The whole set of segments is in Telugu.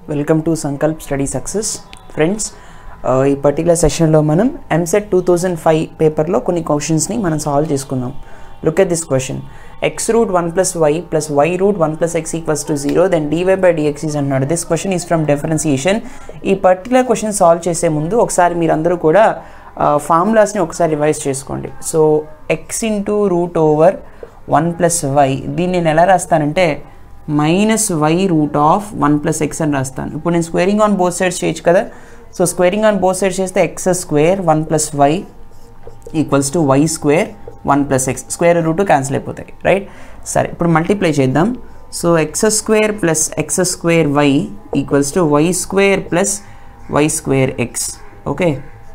welcome to Sankalp study success friends ఈ పర్టికులర్ సెషన్లో మనం ఎంసెట్ టూ థౌజండ్ ఫైవ్ పేపర్లో కొన్ని క్వశ్చన్స్ని మనం సాల్వ్ చేసుకుందాం look at this question x root one plus y plus y root one plus x equals to zero then dy by dx is అన్నాడు this question is from differentiation ఈ పర్టికులర్ క్వశ్చన్ సాల్వ్ చేసే ముందు ఒకసారి మీరందరూ కూడా ఫార్ములాస్ని ఒకసారి రివైజ్ చేసుకోండి so x into root over one plus y దీన్ని నేను ఎలా రాస్తానంటే minus y root of one plus x అని రాస్తాను ఇప్పుడు నేను స్క్వేరింగ్ ఆన్ బోత్ సైడ్స్ చేయొచ్చు కదా so squaring on both sides చేస్తే x square one plus y equals to y square one plus x square root cancel అయిపోతాయి రైట్ సరే ఇప్పుడు మల్టిప్లై చేద్దాం so x square plus x square y equals to y square plus y square x okay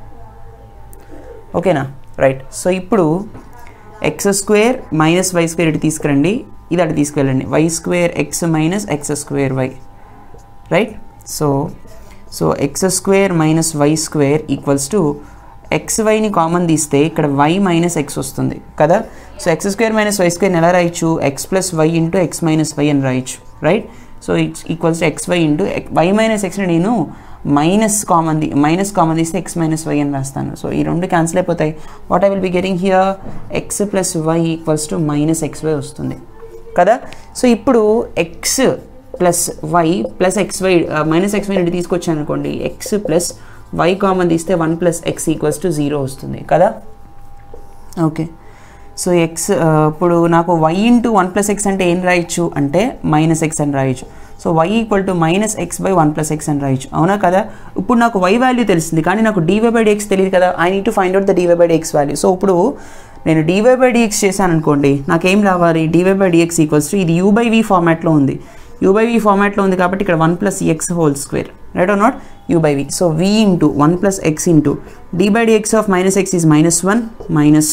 ఓకేనా రైట్ సో ఇప్పుడు x square minus y square ఇటు తీసుకురండి ఇది అటు తీసుకెళ్ళండి y square x minus x square y right so so x square minus y square equals to x వైని కామన్ తీస్తే ఇక్కడ వై మైనస్ ఎక్స్ వస్తుంది కదా so x square minus y square ఎలా రాయొచ్చు x plus y into x minus y అని రాయొచ్చు right so it's equals to x y into y minus ఎక్స్ని నేను మైనస్ కామన్ మైనస్ కామన్ తీస్తే ఎక్స్ మైనస్ వై అని రాస్తాను సో ఈ రెండు క్యాన్సిల్ అయిపోతాయి what I will be getting here x plus y equals to minus x y వస్తుంది కదా సో ఇప్పుడు x plus y plus x y minus x y నుండి తీసుకొచ్చాను అనుకోండి ఎక్స్ ప్లస్ వై కామన్ తీస్తే one plus x equals to zero వస్తుంది కదా ఓకే సో ఎక్స్ ఇప్పుడు నాకు y into one plus x అంటే ఏం రాయొచ్చు అంటే మైనస్ ఎక్స్ అని రాయొచ్చు so y equal to minus x by one plus x అని రాయొచ్చు అవునా కదా ఇప్పుడు నాకు వై వాల్యూ తెలిసింది కానీ నాకు డీవై బై డిఎక్స్ తెలియదు కదా I need to find out the dy by dx value so ఇప్పుడు నేను డీవై బై డిఎక్స్ చేశాను అనుకోండి నాకేం రావాలి dy by dx equals to ఇది యూ బై వి ఫార్మాట్లో ఉంది యూ బై వి ఫార్మాట్లో ఉంది కాబట్టి ఇక్కడ one plus x whole square right or not u by v so v into one plus x into d by dx of minus x is minus one minus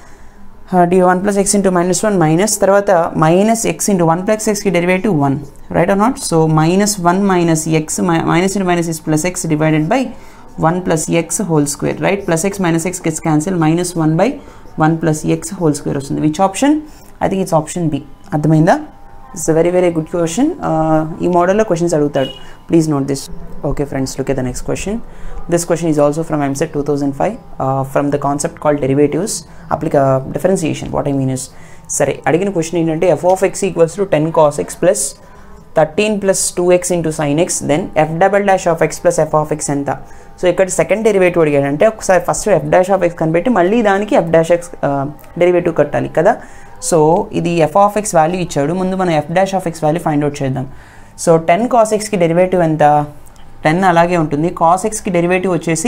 D one plus x into minus one minus తర్వాత minus x into one plus ఎక్స్కి derivative one right or not so minus one minus x minus into minus is plus x divided by one plus x whole square right plus x minus x gets cancel minus one by one plus x whole square వస్తుంది which option I think it's option b అర్థమైందా it's very very good question ఈ మోడల్లో క్వశ్చన్స్ అడుగుతాడు please note this okay friends look at the next question this question is also from EAMCET two thousand five from the concept call derivatives application differentiation what I mean is సరే అడిగిన క్వశ్చన్ ఏంటంటే f of x equals to ten cos x plus thirteen plus two x into sine x then f double dash of x plus f of x ఎంత సో ఇక్కడ సెకండ్ డెరివేటివ్ అడిగాడంటే ఒకసారి first F dash of x కనిపెట్టి మళ్ళీ దానికి ఎఫ్ డాష్ ఎక్స్ డెరివేటివ్ కట్టాలి కదా సో ఇది ఎఫ్ ఆఫ్ ఎక్స్ వాల్యూ ఇచ్చాడు ముందు మనం f dash of x value find out చేద్దాం సో టెన్ కాస్ ఎక్స్కి డెరివేటివ్ ఎంత టెన్ అలాగే ఉంటుంది కాస్ ఎక్స్కి డెరివేటివ్ వచ్చేసి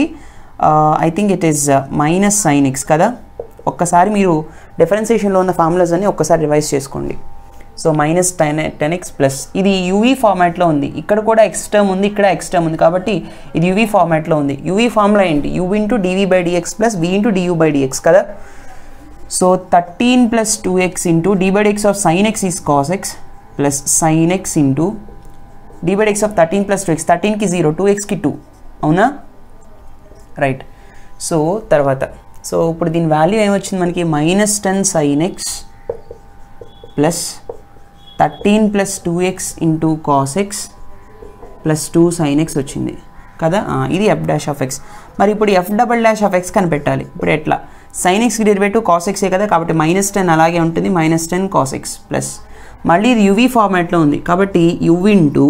I think it is minus sine x కదా ఒక్కసారి మీరు డిఫరెన్సియేషన్లో ఉన్న ఫార్ములాస్ అని ఒక్కసారి రివైజ్ చేసుకోండి so minus ten ten x plus ఇది యూవీ ఫార్మాట్లో ఉంది ఇక్కడ కూడా ఎక్స్ టర్మ్ ఉంది ఇక్కడ ఎక్స్ టర్మ్ ఉంది కాబట్టి ఇది యూవీ ఫార్మాట్లో ఉంది యూవీ ఫార్ములా ఏంటి u into dv by dx plus v into du by dx కదా so thirteen plus two x into d by x of sine x is cos x plus sine x into d by x of thirteen plus two x థర్టీన్కి జీరో టూ ఎక్స్కి టూ అవునా రైట్ సో తర్వాత సో ఇప్పుడు దీని వాల్యూ ఏమొచ్చింది మనకి minus ten sine x plus thirteen plus two x into cos x plus two sine x వచ్చింది కదా ఇది ఎఫ్ డాష్ ఆఫ్ ఎక్స్ మరి ఇప్పుడు f double dash of x కనిపెట్టాలి ఇప్పుడు ఎట్లా సైన్ ఎక్స్ డెరివేటివ్ కాస్ ఎక్సే కదా కాబట్టి మైనస్ టెన్ అలాగే ఉంటుంది minus ten cos x plus మళ్ళీ ఇది యువీ ఫార్మాట్లో ఉంది కాబట్టి u into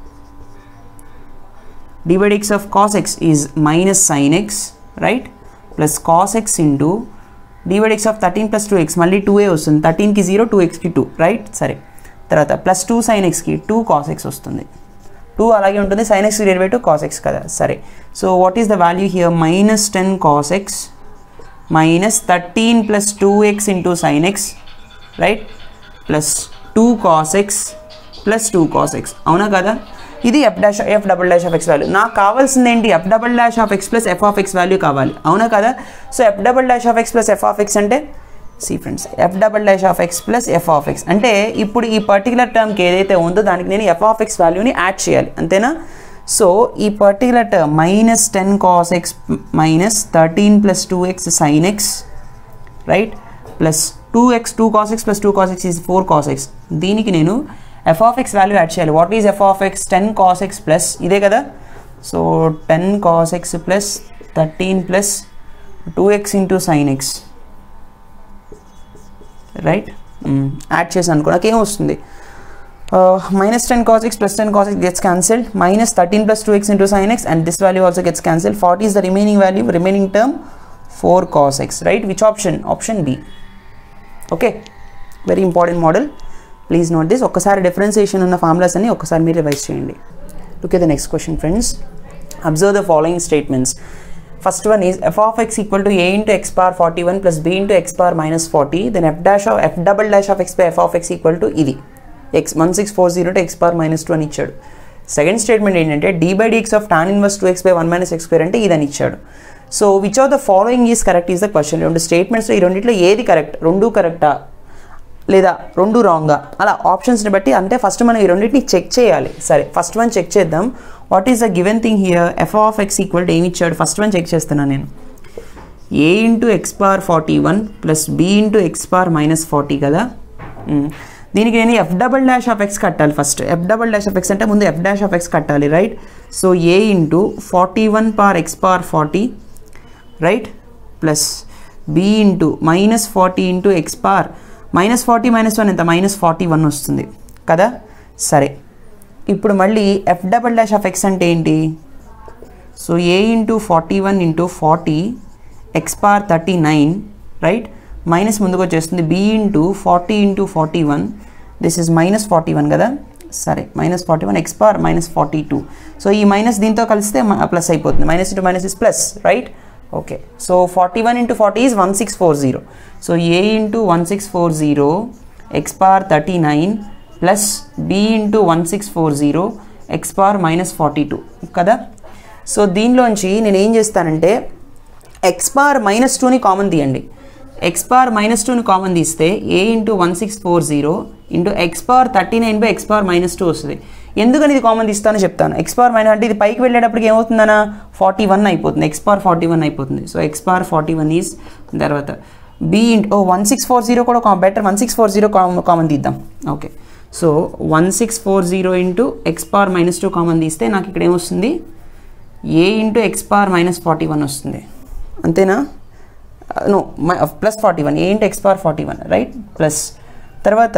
divide x of cos x is minus sine x right plus cos x into divide x of thirteen plus two x మళ్ళీ టూ ఏ వస్తుంది థర్టీన్కి జీరో టూ ఎక్స్కి టూ రైట్ సరే తర్వాత ప్లస్ టూ సైన్ ఎక్స్కి టూ కాస్ ఎక్స్ వస్తుంది టూ అలాగే ఉంటుంది sine x derivative cos x కదా సరే so what is the value here minus ten cos x minus thirteen plus two x into sine x right plus two cos x plus two cos x అవునా కదా ఇది f dash f double dash of x value నాకు కావాల్సింది ఏంటి F double dash of x plus f of x value కావాలి అవునా కదా so f double dash of x plus f of x అంటే see friends f double dash of x plus f of x అంటే ఇప్పుడు ఈ పర్టికులర్ టర్మ్కి ఏదైతే ఉందో దానికి నేను ఎఫ్ ఆఫ్ ఎక్స్ వాల్యూని యాడ్ చేయాలి అంతేనా సో ఈ particular term minus ten cos x minus thirteen plus two x sine x right plus two X two cos x plus two cos x is four cos x దీనికి నేను f of x value add చేయాలి what is f of x ten cos x plus ఇదే కదా so ten cos x plus thirteen plus two x into sine x right add చేసాను అనుకో నాకేం వస్తుంది minus 10 cos x plus 10 cos x gets cancelled minus 13 plus 2x into sin x and this value also gets cancelled 40 is the remaining value remaining term 4 cos x right which option option b okay very important model please note this ఒక్కసారి డిఫరెన్సియేషన్ ఉన్న ఫార్ములాస్ అన్ని ఒక్కసారి మీరు రివైజ్ చేయండి look at the next question friends observe the following statements first one is f of x equal to a into x power forty one plus b into x power minus forty then f dash of f double dash of x by f of x equal to ఇది x one six four zero to x power minus two అని ఇచ్చాడు సెకండ్ స్టేట్మెంట్ ఏంటంటే d by dx of tan inverse two x by one minus x square అంటే ఇదని ఇచ్చాడు so which of the following is correct is the question రెండు స్టేట్మెంట్స్లో ఈ రెండింటిలో ఏది కరెక్ట్ రెండు కరెక్టా లేదా రెండు రాంగా అలా ఆప్షన్స్ని బట్టి అంటే ఫస్ట్ మనం ఈ రెండింటిని చెక్ చేయాలి సరే ఫస్ట్ వన్ చెక్ చేద్దాం what is the given thing here f of x equal to ఏమి ఇచ్చాడు ఫస్ట్ వన్ చెక్ చేస్తున్నాను నేను a into x power forty one plus b into x power minus forty కదా దీనికి నేను f double dash of x కట్టాలి first f double dash of x అంటే ముందు ఎఫ్ డాష్ ఆఫ్ ఎక్స్ కట్టాలి right so a into forty one power x power forty right plus b into minus forty into x power minus forty minus one ఎంత మైనస్ ఫార్టీ వన్ వస్తుంది కదా సరే ఇప్పుడు మళ్ళీ f double dash of x అంటే ఏంటి so a into forty one into forty x power thirty nine right minus ముందుకు వచ్చేస్తుంది b into forty into forty one this is minus forty one కదా సరే minus forty one x power minus forty two so ఈ మైనస్ దీంతో కలిస్తే ప్లస్ అయిపోతుంది minus into minus is plus right okay so forty one into forty is one six four zero so a into one six four zero x power thirty nine plus b into one six four zero x power minus forty two కదా సో దీనిలోంచి నేను ఏం చేస్తానంటే ఎక్స్ పార్ మైనస్ టూని కామన్ తీయండి ఎక్స్ పార్ మైనస్ టూని కామన్ తీస్తే a into one six four zero into x power thirty nine by x power minus two వస్తుంది ఎందుకని ఇది కామన్ తీస్తానో చెప్తాను ఎక్స్ పార్ మైనస్ అంటే ఇది పైకి వెళ్ళేటప్పటికి ఏమవుతుందన్నా ఫార్టీ వన్ అయిపోతుంది ఎక్స్ పార్ ఫార్టీ వన్ అయిపోతుంది so x power forty one is తర్వాత b into one six four zero కూడా better one six four zero common తీద్దాం okay so one six four zero into x power minus two common తీస్తే నాకు ఇక్కడ ఏమొస్తుంది a into x power minus forty one వస్తుంది అంతేనా no plus forty one a into x power forty one right plus తర్వాత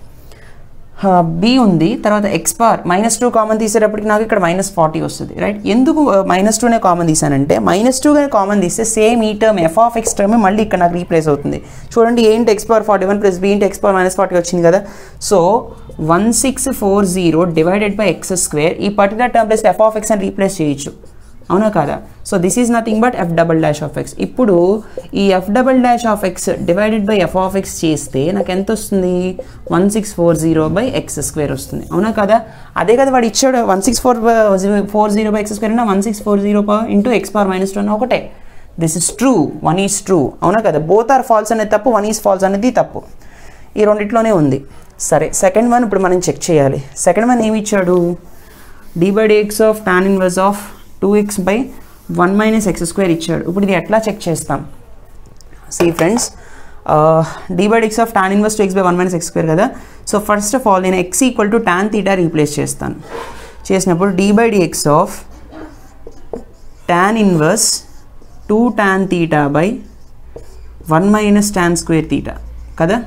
బి ఉంది తర్వాత X power minus two common తీసేటప్పటికి నాకు ఇక్కడ మైనస్ ఫార్టీ వస్తుంది రైట్ ఎందుకు మైనస్ టూనే కామన్ తీసానంటే మైనస్ టూగానే కామన్ తీస్తే సేమ్ ఈ term f of x term మళ్ళీ ఇక్కడ నాకు రీప్లేస్ అవుతుంది చూడండి a into x power forty one plus b into x power minus forty వచ్చింది కదా so one six four zero divided by x square ఈ particular term plus f of x అని రీప్లేస్ చేయొచ్చు అవునా కాదా so this is nothing but f double dash of x ఇప్పుడు ఈ f double dash of x divided by f of x చేస్తే నాకు ఎంత వస్తుంది one six four zero by x square వస్తుంది అవునా కదా అదే కదా వాడు ఇచ్చాడు one six four four zero by x square అంటే one six four zero into x power minus two అన్న ఒకటే this is true one is true అవునా కదా బోత్ ఆర్ ఫాల్స్ అనేది తప్పు వన్ ఈజ్ ఫాల్స్ అనేది తప్పు ఈ రెండిట్లోనే ఉంది సరే సెకండ్ వన్ ఇప్పుడు మనం చెక్ చేయాలి సెకండ్ వన్ ఏమి ఇచ్చాడు d by dx of tan inverse of two x by one minus x square ఇచ్చాడు ఇప్పుడు ఇది ఎట్లా చెక్ చేస్తాం see friends d by x of tan inverse two x by one minus x square కదా సో ఫస్ట్ ఆఫ్ ఆల్ నేను x equal to tan theta replace చేస్తాను చేసినప్పుడు d by dx of tan inverse two tan theta by one minus tan square theta కదా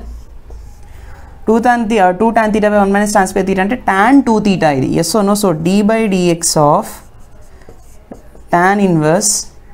టూ టాన్ తీ two tan theta by one minus tan square theta అంటే టాన్ టూ తీటా ఇది yes oh no so d by dx of tan inverse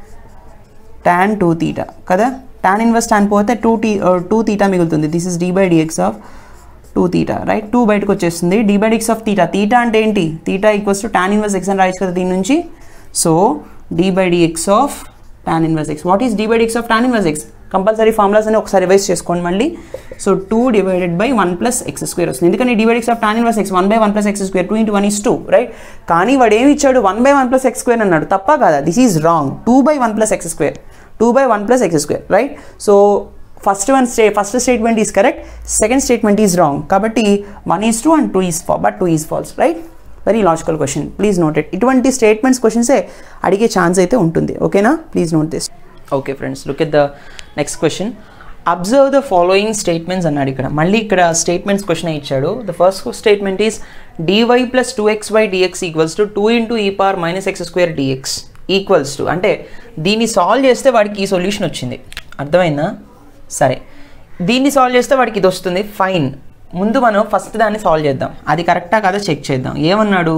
tan two theta కదా టాన్ ఇన్వర్స్ టాన్ పోతే టూ టీ టూ తీటా మిగులుతుంది this is d by dx of two theta right two బయటకు వచ్చేస్తుంది d by dx of theta theta అంటే ఏంటి theta equals to tan inverse x అని రాయొచ్చు కదా దీని నుంచి so d by dx of tan inverse x what is d by dx of tan inverse x compulsory formulas అని ఒకసారి రివైజ్ చేసుకోండి మళ్ళీ so two divided by one plus x square వస్తుంది ఎందుకంటే divide x of tan inverse x one by one plus x square two into one is two right కానీ వాడు ఏమి ఇచ్చాడు one by one plus x square అన్నాడు తప్ప కదా this is wrong two by one plus x square two by one plus x square right so first one stay first statement is correct second statement is wrong కాబట్టి one is two and two is ఫా but two is false right very logical question please note it ఇటువంటి స్టేట్మెంట్స్ క్వశ్చన్సే అడిగే ఛాన్స్ అయితే ఉంటుంది ఓకేనా please note this okay friends look at the next question observe the following statements అన్నాడు ఇక్కడ మళ్ళీ ఇక్కడ స్టేట్మెంట్స్ క్వశ్చన్ ఇచ్చాడు the first statement is dy plus two x y dx equals to two into e power minus x square dx equals to అంటే దీన్ని సాల్వ్ చేస్తే వాడికి ఈ సొల్యూషన్ వచ్చింది అర్థమైందా సరే దీన్ని సాల్వ్ చేస్తే వాడికి ఇది వస్తుంది ఫైన్ ముందు మనం ఫస్ట్ దాన్ని సాల్వ్ చేద్దాం అది కరెక్టా కాదో చెక్ చేద్దాం ఏమన్నాడు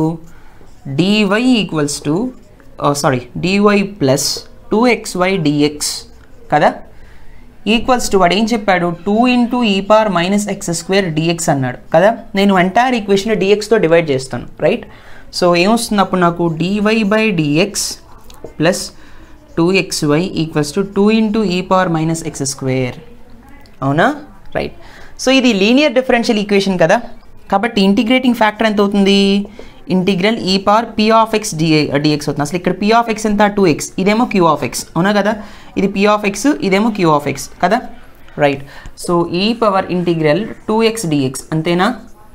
dy equals to sorry dy plus two x y dx కదా ఈక్వల్స్ టు వాడు ఏం చెప్పాడు two into e power minus x square dx అన్నాడు కదా నేను ఎంటైర్ ఈక్వేషన్ డిఎక్స్తో డివైడ్ చేస్తాను రైట్ సో ఏమొస్తుంది అప్పుడు నాకు dy by dx plus two x y equals to two into e power minus x square అవునా రైట్ సో ఇది లీనియర్ డిఫరెన్షియల్ ఈక్వేషన్ కదా కాబట్టి ఇంటిగ్రేటింగ్ ఫ్యాక్టర్ ఎంత అవుతుంది integral e power p of x డిఏ డిఎక్స్ అవుతుంది అసలు ఇక్కడ పీ ఆఫ్ ఎక్స్ ఎంత టూ ఎక్స్ ఇదేమో క్యూ ఆఫ్ ఎక్స్ అవునా కదా ఇది పీ ఆఫ్ ఎక్స్ ఇదేమో క్యూ ఆఫ్ ఎక్స్ కదా right so e power integral two x dx అంతేనా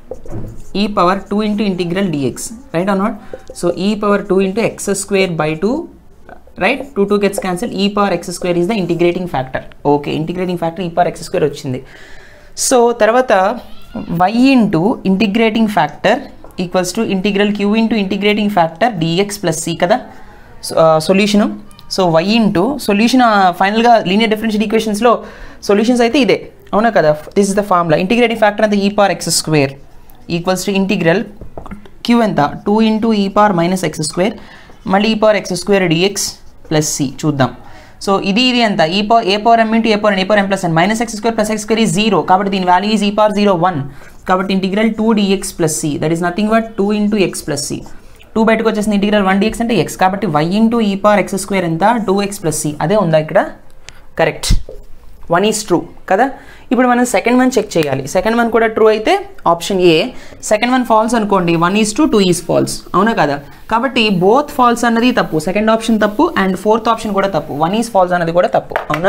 e power two into integral dx right or not so e power two into x square by two right two two gets cancel e power x square is the integrating factor okay integrating factor e power x square వచ్చింది సో తర్వాత y into integrating factor equals to integral q into integrating factor dx plus c కదా solution so y into solution ఫైనల్గా లీనియర్ డిఫరెన్షియల్ ఈక్వేషన్స్లో సొల్యూషన్స్ అయితే ఇదే అవునా కదా this is the formula integrating factor అంతా e power x square equals to integral q ఎంత two into e power minus x square మళ్ళీ e power x square dx plus c చూద్దాం సో ఇది ఇది ఎంత e power a power m into a power a power m plus n minus x square plus x square ఈ జీరో కాబట్టి దీని value is e power zero one కాబట్టి integral two dx plus c that is nothing but two into x plus c two బయటకు వచ్చేసింది ఇంటిగ్రల్ వన్ డిఎక్స్ అంటే ఎక్స్ కాబట్టి y into e power x square ఎంత టూ ఎక్స్ ప్లస్ సి అదే ఉందా ఇక్కడ కరెక్ట్ వన్ ఈజ్ ట్రూ కదా ఇప్పుడు మనం సెకండ్ వన్ చెక్ చేయాలి సెకండ్ వన్ కూడా ట్రూ అయితే option A second one false అనుకోండి one is true two is false అవునా కదా కాబట్టి బోత్ ఫాల్స్ అన్నది తప్పు సెకండ్ ఆప్షన్ తప్పు అండ్ ఫోర్త్ ఆప్షన్ కూడా తప్పు వన్ ఈజ్ ఫాల్స్ అన్నది కూడా తప్పు అవునా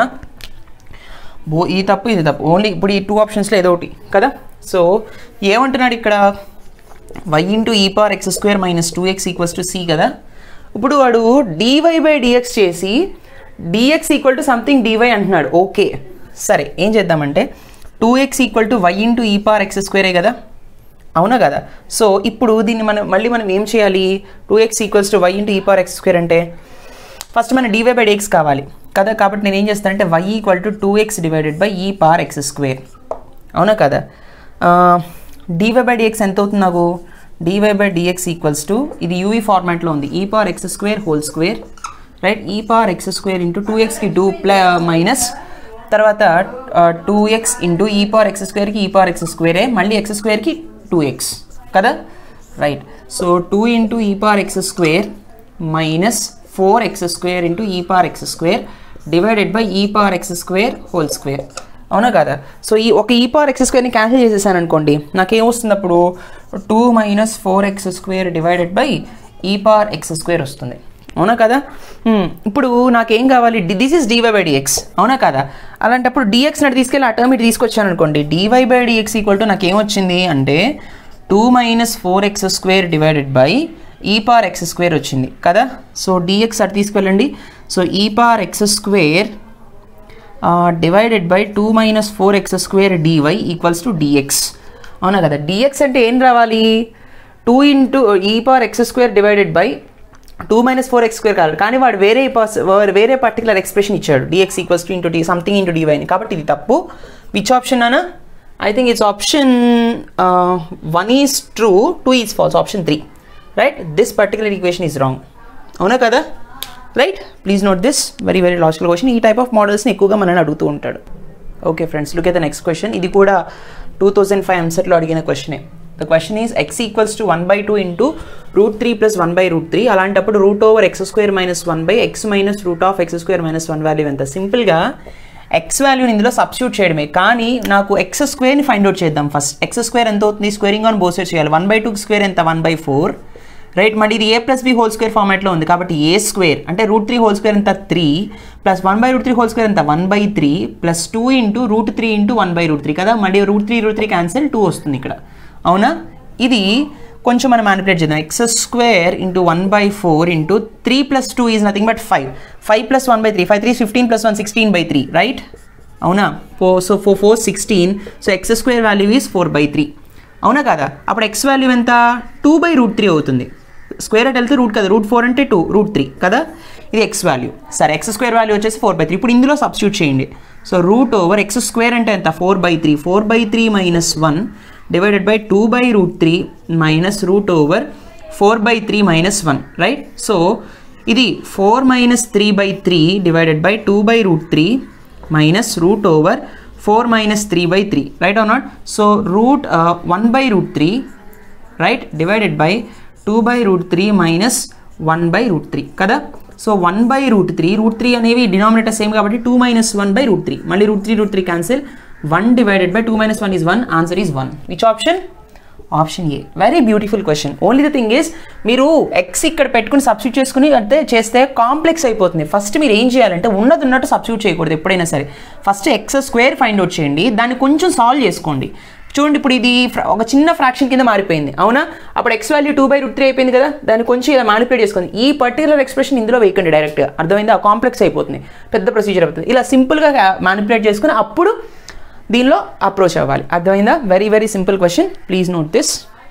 బో ఈ తప్పు ఇది తప్పు ఓన్లీ ఇప్పుడు ఈ టూ ఆప్షన్స్లో ఏదో ఒకటి కదా సో ఏమంటున్నాడు ఇక్కడ y into e power x square minus two x equals to c కదా ఇప్పుడు వాడు డివై బై డిఎక్స్ చేసి dx equal to something dy అంటున్నాడు ఓకే సరే ఏం చేద్దామంటే two x equal to y into e power x స్క్వేరే కదా అవునా కదా సో ఇప్పుడు దీన్ని మనం మళ్ళీ మనం ఏం చేయాలి two x equals to y into e power x square అంటే ఫస్ట్ మన డివై బై డిఎక్స్ కావాలి కదా కాబట్టి నేను ఏం చేస్తానంటే y equal to two x divided by e power x square అవునా కదా డివై బై డిఎక్స్ ఎంత అవుతుంది నాకు dy by dx equals to ఇది యూవీ ఫార్మాట్లో ఉంది e power x square whole square right e power x square into two ఎక్స్కి టూ ప్ల మైనస్ తర్వాత two x into e power x స్క్వేర్కి ఈ పవర్ ఎక్స్ స్క్వేరే మళ్ళీ ఎక్స్ స్క్వేర్కి టూ ఎక్స్ కదా right so two into e power x square minus four x square into e power x square divided by e power x square whole square అవునా కదా సో ఈ ఒక ఈ పవర్ ఎక్స్ స్క్వేర్ని క్యాన్సిల్ చేసేసాను అనుకోండి నాకేం వస్తుంది అప్పుడు two minus four x square divided by e power x square వస్తుంది అవునా కదా హ్మ్, ఇప్పుడు నాకేం కావాలి this is dy by dx అవునా కదా అలాంటప్పుడు డిఎక్స్ నాటి తీసుకెళ్ళి ఆ టర్మ్ ఇటు తీసుకొచ్చాను అనుకోండి dy by dx equal to నాకు ఏమొచ్చింది అంటే two minus four x square divided by e power x square వచ్చింది కదా సో డిఎక్స్ అటు తీసుకెళ్ళండి so e power x square divided by two minus four x square dy equals to dx అవునా కదా డిఎక్స్ అంటే ఏం రావాలి two into e power x square divided by two minus four x square కాదు కానీ వాడు వేరే పర్స్ వేరే పర్టికులర్ ఎక్స్ప్రెషన్ ఇచ్చాడు dx equals to into d something into dy అని కాబట్టి ఇది తప్పు విచ్ ఆప్షన్ అనా I think it's option one is true two is falls option three right this particular equation is wrong అవునా కదా right please note this very very logical question ఈ టైప్ ఆఫ్ మోడల్స్ని ఎక్కువగా మనల్ని అడుగుతూ ఉంటాడు okay friends look at the next question ఇది కూడా టూ థౌజండ్ ఫైవ్ ఎంసెట్లో అడిగిన క్వశ్చనే the question is x equals to one by two into root three plus one by root three అలాంటప్పుడు root over x square minus one by x minus root of X square minus one value ఎంత సింపుల్గా ఎక్స్ వాల్యూని ఇందులో సబ్స్టిట్యూట్ చేయడమే కానీ నాకు ఎక్స్ స్క్వేర్ని ఫైండ్ అవుట్ చేద్దాం ఫస్ట్ ఎక్స్ స్క్వేర్ ఎంత అవుతుంది స్క్వేరింగ్ ఆన్ బోసెట్ చేయాలి వన్ బై టూ స్క్వేర్ ఎంత వన్ బై ఫోర్ రైట్ మళ్ళీ ఇది a plus b whole square ఫార్మాట్లో ఉంది కాబట్టి ఏ స్క్వేర్ అంటే రూట్ త్రీ హోల్ స్క్వేర్ ఎంత three plus one by root three whole square ఎంత one by three plus two into root three into one by root three కదా మళ్ళీ root three root three cancel two వస్తుంది ఇక్కడ అవునా ఇది కొంచెం మనం మ్యానిపులేట్ చేద్దాం x square into one by four into three plus two is nothing but five five plus one by three five three fifteen plus one sixteen by three right అవునా four so four four sixteen so x square value is four by three అవునా కదా అప్పుడు ఎక్స్ వాల్యూ ఎంత టూ బై రూట్ త్రీ అవుతుంది స్క్వేర్ అట్ వెళ్తే రూట్ కదా రూట్ ఫోర్ అంటే టూ రూట్ త్రీ కదా ఇది ఎక్స్ వాల్యూ సరే ఎక్స్ స్క్వేర్ వాల్యూ వచ్చేసి ఫోర్ బై త్రీ ఇప్పుడు ఇందులో సబ్స్టిట్యూట్ చేయండి so root over x square అంటే ఎంత four by three four by three minus one divided by two by root three minus root over four by three minus one right so ఇది four minus three by three divided by two by root three minus root over four minus three by three right or not so root one by root three right divided by two by root three minus one by root three కదా so one by root three root three అనేవి డినామినేటర్ సేమ్ కాబట్టి two minus one by root three మళ్ళీ root three root three cancel one divided by two minus one is one answer is one which option option a very beautiful question only the thing is మీరు ఎక్స్ ఇక్కడ పెట్టుకుని సబ్స్టిట్యూట్ చేసుకుని అంటే చేస్తే కాంప్లెక్స్ అయిపోతుంది ఫస్ట్ మీరు ఏం చేయాలంటే ఉన్నది ఉన్నట్టు సబ్స్టిట్యూట్ చేయకూడదు ఎప్పుడైనా సరే first x square find out చేయండి దాన్ని కొంచెం సాల్వ్ చేసుకోండి చూడండి ఇప్పుడు ఇది ఫ్ర- ఒక చిన్న ఫ్రాక్షన్ కింద మారిపోయింది అవునా అప్పుడు x value two by root three అయిపోయింది కదా దాన్ని కొంచెం ఇలా మానిపులేట్ చేసుకోండి ఈ పర్టికులర్ ఎక్స్ప్రెషన్ ఇందులో వేయకండి డైరెక్ట్గా అర్థమైందా కాంప్లెక్స్ అయిపోతుంది పెద్ద ప్రొసీజర్ అవుతుంది ఇలా సింపుల్గా మానిపులేట్ చేసుకుని అప్పుడు దీనిలో అప్రోచ్ అవ్వాలి అర్థమైందా very very simple question please note this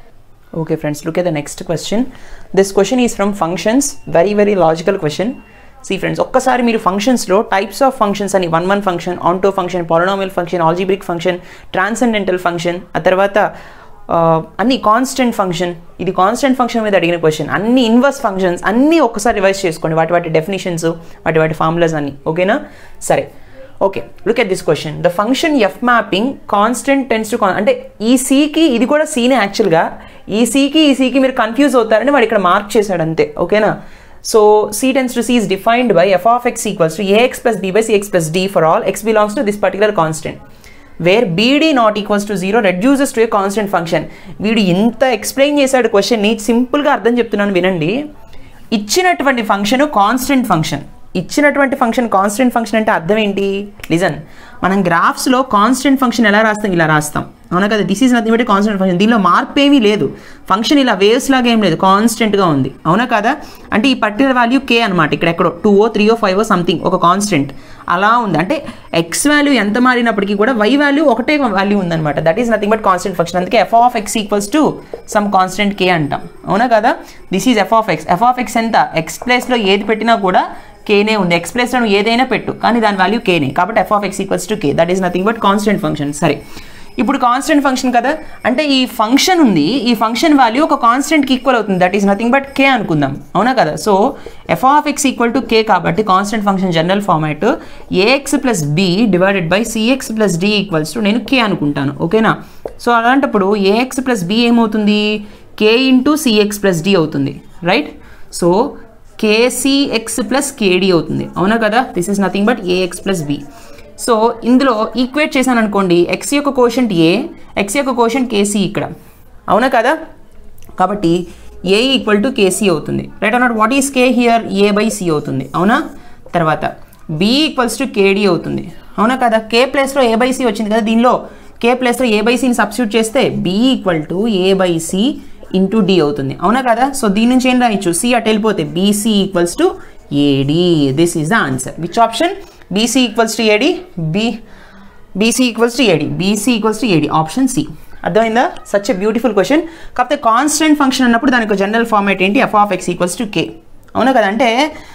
okay friends look at the next question this question is from functions very very logical question see friends ఒక్కసారి మీరు ఫంక్షన్స్లో టైప్స్ ఆఫ్ ఫంక్షన్స్ అని one one function onto function polynomial function algebraic function transcendental function ఆ తర్వాత ఆ, అన్ని కాన్స్టెంట్ ఫంక్షన్ ఇది కాన్స్టెంట్ ఫంక్షన్ మీద అడిగిన క్వశ్చన్ అన్ని ఇన్వర్స్ ఫంక్షన్స్ అన్నీ ఒక్కసారి రివైజ్ చేసుకోండి వాటి వాటి డెఫినేషన్స్ వాటి వాటి ఫార్ములాస్ అన్ని ఓకేనా సరే okay look at this question the function f mapping constant tends to అంటే ఈ సీకి ఇది కూడా సీనే యాక్చువల్గా ఈ సీకి ఈ సీకి మీరు కన్ఫ్యూజ్ అవుతారని వాడు ఇక్కడ మార్క్ చేశాడు అంతే ఓకేనా so c tends to c is defined by f of x equals to ax plus b by cx plus d for all x belongs to this particular constant where bd not equals to zero reduces to a constant function వీడు ఇంత ఎక్స్ప్లెయిన్ చేశాడు క్వశ్చన్ని సింపుల్గా అర్థం చెప్తున్నాను వినండి ఇచ్చినటువంటి ఫంక్షన్ కాన్స్టెంట్ ఫంక్షన్ ఇచ్చినటువంటి ఫంక్షన్ కాన్స్టెంట్ ఫంక్షన్ అంటే అర్థం ఏంటి లిజన్ మనం గ్రాఫ్స్లో కాన్స్టెంట్ ఫంక్షన్ ఎలా రాస్తాం ఇలా రాస్తాం అవునా కదా this is nothing but constant function దీనిలో మార్పు ఏమీ లేదు ఫంక్షన్ ఇలా వేవ్స్ లాగా ఏం లేదు కాన్స్టెంట్గా ఉంది అవునా కదా అంటే ఈ పర్టికులర్ వాల్యూ కే అనమాట ఇక్కడ ఎక్కడో two o three o five o something ఒక కాన్స్టెంట్ అలా ఉంది అంటే ఎక్స్ వాల్యూ ఎంత మారినప్పటికీ కూడా వై వాల్యూ ఒకటే వాల్యూ ఉందన్నమాట that is nothing but constant function అందుకే f of x equals to some constant k అంటాం అవునా కదా this is f of x f of x ఎంత ఎక్స్ ప్లేస్లో ఏది పెట్టినా కూడా కేనే ఉంది ఎక్స్ ప్లేస్లో నువ్వు ఏదైనా పెట్టు కానీ దాని వాల్యూ కేనే కాబట్టి f of x equals to k that is nothing but constant function సరే ఇప్పుడు కాన్స్టెంట్ ఫంక్షన్ కదా అంటే ఈ ఫంక్షన్ ఉంది ఈ ఫంక్షన్ వాల్యూ ఒక కాన్స్టెంట్కి ఈక్వల్ అవుతుంది that is nothing but k అనుకుందాం అవునా కదా so f of x equal to k కాబట్టి constant function general format ax plus b divided by cx plus d equals to నేను కే అనుకుంటాను ఓకేనా సో అలాంటప్పుడు ఏఎక్స్ ప్లస్ బి ఏమవుతుంది k into cx plus d అవుతుంది right so kcx plus kd అవుతుంది అవునా కదా this is nothing but ax plus b so ఇందులో ఈక్వేట్ చేశాను అనుకోండి ఎక్స్ యొక్క కోషంట్ ఏ ఎక్స్ యొక్క కోషంట్ కేసీ ఇక్కడ అవునా కదా కాబట్టి ఏ ఈక్వల్ టు కేసీ అవుతుంది రైట్ అన్నట్టు what is k here a by c అవుతుంది అవునా తర్వాత బి ఈక్వల్స్ టు కేడి అవుతుంది అవునా కదా కే ప్లేస్లో ఏ బై సి వచ్చింది కదా దీనిలో కే ప్లేస్లో ఏ బై సిని సబ్స్టిట్యూట్ చేస్తే b equal to a by c into d అవుతుంది అవునా కదా సో దీని నుంచి ఏం రాయొచ్చు సి అటు వెళ్ళిపోతే bc equals to ad this is the answer which option bc equals to ad b bc equals to ad bc equals to ad option c అర్థమైందా సచ్ ఎ బ్యూటిఫుల్ క్వశ్చన్ కాకపోతే కాన్స్టెంట్ ఫంక్షన్ అన్నప్పుడు దానికి జనరల్ ఫార్మేట్ ఏంటి f of x equals to k అవునా కదా అంటే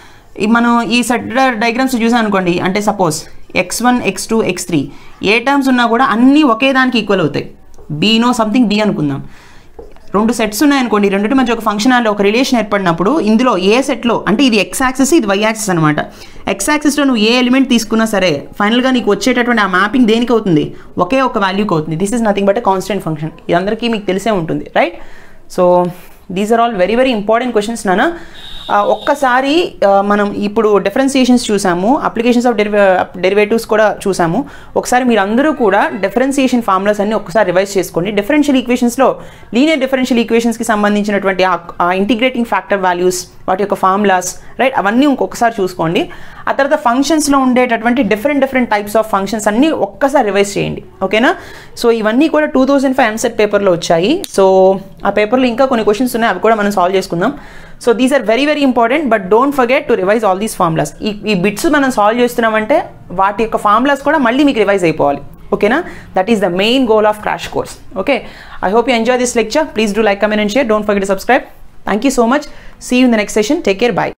ఈ మనం ఈ సెట్ డయాగ్రామ్స్ చూసాం అనుకోండి అంటే suppose x one x two x three ఏ టర్మ్స్ ఉన్నా కూడా అన్నీ ఒకే దానికి ఈక్వల్ అవుతాయి బీనో సంథింగ్ బి అనుకుందాం రెండు సెట్స్ ఉన్నాయనుకోండి రెండింటి మధ్య ఒక ఫంక్షన్ హాల్లో ఒక రిలేషన్ ఏర్పడినప్పుడు ఇందులో ఏ సెట్లో అంటే ఇది ఎక్స్ యాక్సెస్ ఇది వై యాక్సెస్ అనమాట ఎక్స్ యాక్సెస్లో నువ్వు ఏ ఎలిమెంట్ తీసుకున్నా సరే ఫైనల్గా నీకు వచ్చేటటువంటి ఆ మ్యాపింగ్ దేనికి అవుతుంది ఒకే ఒక వాల్యూకి అవుతుంది this is nothing but constant function ఇదందరికీ మీకు తెలిసే ఉంటుంది right so these are all very very important questions నాన్న ఆ, ఒక్కసారి ఆ, మనం ఇప్పుడు డిఫరెన్సియేషన్స్ చూసాము అప్లికేషన్స్ ఆఫ్ డెరివే డెరివేటివ్స్ కూడా చూసాము ఒకసారి మీరు అందరూ కూడా డిఫరెన్సియేషన్ ఫార్ములాస్ అన్ని ఒకసారి రివైజ్ చేసుకోండి డిఫరెన్షియల్ ఈక్వేషన్స్లో లీనియర్ డిఫరెన్షియల్ ఈక్వేషన్స్కి సంబంధించినటువంటి ఆ ఇంటిగ్రేటింగ్ ఫ్యాక్టర్ వాల్యూస్ వాటి యొక్క ఫార్ములాస్ రైట్ అవన్నీ ఇంకొకసారి చూసుకోండి ఆ తర్వాత ఫంక్షన్స్లో ఉండేటటువంటి different different types of functions అన్నీ ఒక్కసారి రివైజ్ చేయండి ఓకేనా సో ఇవన్నీ కూడా టూ థౌజండ్ ఫైవ్ ఎంసెట్ పేపర్లో వచ్చాయి సో ఆ పేపర్లో ఇంకా కొన్ని క్వశ్చన్స్ ఉన్నాయి అవి కూడా మనం సాల్వ్ చేసుకుందాం so these are very very important but don't forget to revise all these formulas ఈ ఈ బిట్స్ మనం సాల్వ్ చేస్తున్నామంటే వాటి యొక్క ఫార్ములాస్ కూడా మళ్ళీ మీకు రివైజ్ అయిపోవాలి ఓకేనా that is the main goal of crash course okay I hope you enjoy this lecture please do like comment and share don't forget subscribe thank you so much see you in the next session take care by